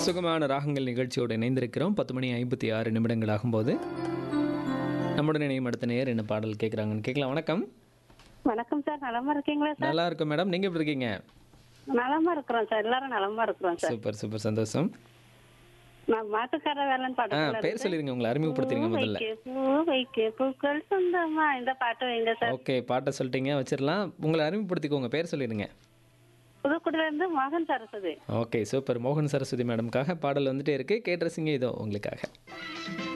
சுகமான ராகங்கள் நிகழ்ச்சியோடு இணைந்திருக்கிறோம் பத்து மணி ஐம்பத்தி ஆறு நிமிடங்கள் ஆகும்போது நம்முடன் இணையும் அடுத்த நேர் என்ன பாடல் கேட்குறாங்கன்னு கேட்கலாம் வணக்கம் வணக்கம் சார் நலமா இருக்கீங்களா சார் நல்லா இருக்கும் மேடம் நீங்கள் எப்படி இருக்கீங்க நலமா இருக்கிறோம் சார் எல்லாரும் நலமா இருக்கிறோம் சார் சூப்பர் சூப்பர் சந்தோஷம் நான் மாட்டுக்கார வேலைன்னு ஆ பாட்டு பேர் சொல்லிருங்க உங்களை அறிமுகப்படுத்திருங்க முதல்ல பூ வைக்க பூக்கள் சொந்தமா இந்த பாட்டு வைங்க சார் ஓகே பாட்டை சொல்லிட்டீங்க வச்சிடலாம் உங்களை அறிமுகப்படுத்திக்கோங்க பேர் சொல்லிடுங்க புதுக்குடியில இருந்து மோகன் சரஸ்வதி ஓகே சூப்பர் மோகன் சரஸ்வதி மேடம்காக பாடல் வந்துட்டே இருக்கு கேட்டு ரசிங்க இதோ உங்களுக்காக